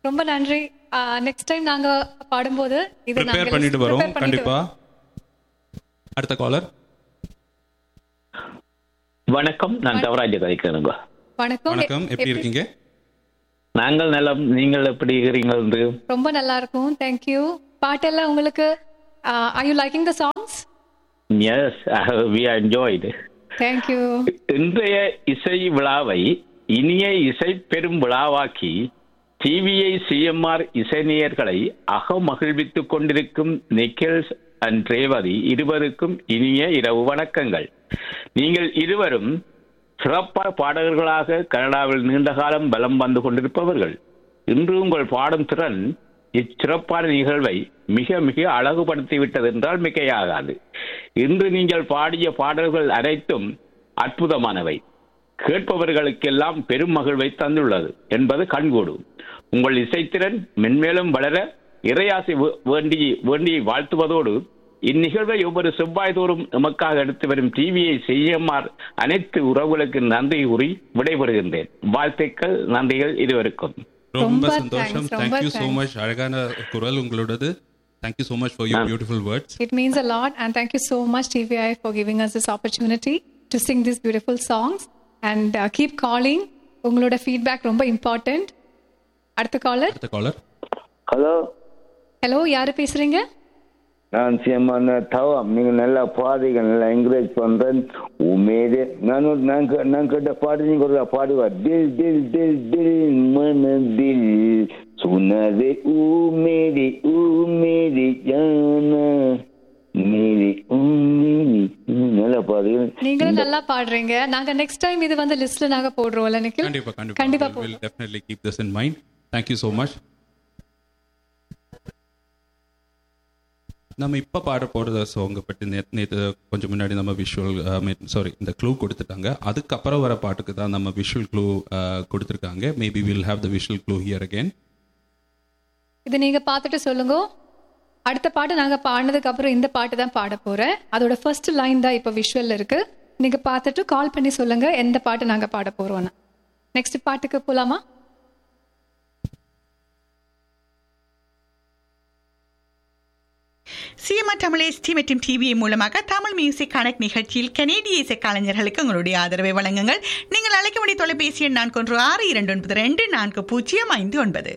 ரொம்ப நன்றி next time நாங்க பாடும்போது இது ப்ரிப்பேர் நாங்க பண்ணிட்டு prepare வரோம் பண்ணிட்டு கண்டிப்பா அடுத்த காலர் வணக்கம் நான் தவராஜ கதைக்கிறேங்க வணக்கம் வணக்கம் எப்படி இருக்கீங்க நாங்கள் நலம் நீங்கள் எப்படி இருக்கிறீர்கள் என்று ரொம்ப நல்லா இருக்கும் தேங்க்யூ பாட்டெல்லாம் உங்களுக்கு I you liking the songs yes we enjoyed thank you இன்றைய இசை விழாவை இனிய இசை பெரும் விழாவாக்கி டிவிஐ சிஎம்ஆர் இசைநேயர்களை அகமகிழ்வித்துக் கொண்டிருக்கும் நிக்கில்ஸ் அண்ட் ரேவதி இருவருக்கும் இனிய இரவு வணக்கங்கள் நீங்கள் இருவரும் சிறப்பான பாடகர்களாக கனடாவில் நீண்ட காலம் பலம் வந்து கொண்டிருப்பவர்கள் இன்று உங்கள் பாடும் திறன் இச்சிறப்பான நிகழ்வை மிக மிக அழகுபடுத்திவிட்டது என்றால் மிகையாகாது இன்று நீங்கள் பாடிய பாடல்கள் அனைத்தும் அற்புதமானவை கேட்பவர்களுக்கெல்லாம் பெரும் மகிழ்வை தந்துள்ளது என்பது கண்கூடு உங்கள் இசைத்திறன் மென்மேலும் வளர இறையாசை வே- வேண்டி வேண்டி வாழ்த்துவதோடு இந்நிகழ்வை ஒவ்வொரு செவ்வாய் தோறும் நமக்காக எடுத்து வரும் டிவியை செய்யமார் அனைத்து உறவுகளுக்கு நன்றி கூறி விடைபெறுகின்றேன் வாழ்த்துக்கள் நன்றிகள் இருவருக்கும் ரொம்ப ரொம்ப சந்தோஷம் thanks, ரொம்ப தேங்க்யூ ஸோ thanks. மச் அழகான குரல் உங்களோடது thank you so much for your beautiful words It means a lot, and thank you so much, TVI, for giving us this opportunity to sing these beautiful songs. And uh, keep calling. உங்களோட feedback ரொம்ப important. அடுத்த caller அடுத்த caller hello hello யாரு பேசுறீங்க நான் சிஎம்மான தவம் நீங்க நல்லா பாடுங்க நல்லா என்கரேஜ் பண்றேன் உமேதே நான் ஒரு- நான் கே- நான் கேட்ட பாட்டு நீங்க ஒரு பாடுவா தில் தில் தில் தில் மனதில் சுனதே ஊ மேரி ஊ மேரி ஜானா மேரி ஊ மேரி ம், நல்லா பாடுங்க நீங்களும் நல்லா பாடுறீங்க நாங்க நெக்ஸ்ட் டைம் இது வந்து லிஸ்ட்ல நாங்க போடுறோம்ல நிக்கில் கண்டிப்பா கண்டிப்பா கண்டிப்பா போடுறோம் will definitely keep this in mind thank you so much நம்ம இப்போ பாட போகிற சாங்கை பற்றி நேற்று நேற்று கொஞ்சம் முன்னாடி நம்ம விஷுவல் சாரி இந்த க்ளூ கொடுத்துட்டாங்க அதுக்கப்புறம் வர பாட்டுக்கு தான் நம்ம விஷுவல் க்ளூ கொடுத்துருக்காங்க maybe will have the visual clue here again இது நீங்க பார்த்துட்டு சொல்லுங்க அடுத்த பாட்டு நாங்க பாடினதுக்கு அப்புறம் இந்த பாட்டு தான் பாட போறேன் அதோட ஃபர்ஸ்ட் லைன் தான் இப்போ விஷுவல் இருக்கு நீங்க பார்த்துட்டு கால் பண்ணி சொல்லுங்க எந்த பாட்டு நாங்க பாட போறோம்னு நெக்ஸ்ட் பாட்டுக்கு போலாமா சிஎம்ஆர் தமிழ் எஸ்டி மற்றும் டிவிஐ மூலமாக தமிழ் மியூசிக் கனெக்ட் நிகழ்ச்சியில் கனேடிய இசை கலைஞர்களுக்கு உங்களுடைய ஆதரவை வழங்குங்கள் நீங்கள் அழைக்க வேண்டிய தொலைபேசி எண் நான்கு ஒன்று ஆறு இரண்டு ஒன்பது ரெண்டு நான்கு பூஜ்ஜியம் ஐந்து ஒன்பது